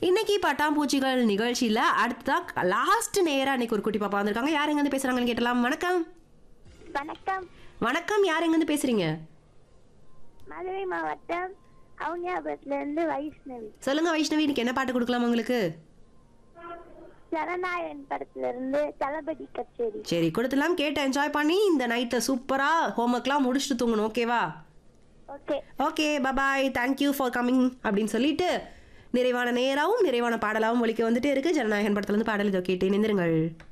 இன்னைக்கு பட்டாம்பூச்சிகள் நிகழ்ச்சியில அடுத்ததா லாஸ்ட் நேரா இன்னைக்கு ஒரு குட்டி பாப்பா வந்திருக்காங்க யார் எங்க இருந்து பேசுறாங்கன்னு கேட்டலாம் வணக்கம் வணக்கம் வணக்கம் யார் எங்க இருந்து பேசுறீங்க மதுரை மாவட்டம் அவுனியாபுரத்துல இருந்து வைஷ்ணவி சொல்லுங்க வைஷ்ணவி இன்னைக்கு என்ன பாட்டு கொடுக்கலாம் உங்களுக்கு ஜனநாயகன் படத்துல இருந்து தளபதி கச்சேரி சரி கொடுத்துலாம் கேட்டு என்ஜாய் பண்ணி இந்த நைட்டை சூப்பரா ஹோம்ஒர்க்லாம் முடிச்சுட்டு தூங்கணும் ஓகேவா okay okay bye bye thank you for coming அப்படின்னு சொல்லிட்டு நிறைவான நேராவும் நிறைவான பாடலாவும் ஒழிக்க வந்துட்டே இருக்கு ஜனநாயகன் படத்துல இருந்து பாடல் இதோ கேட்டு நிந்திருங்கள்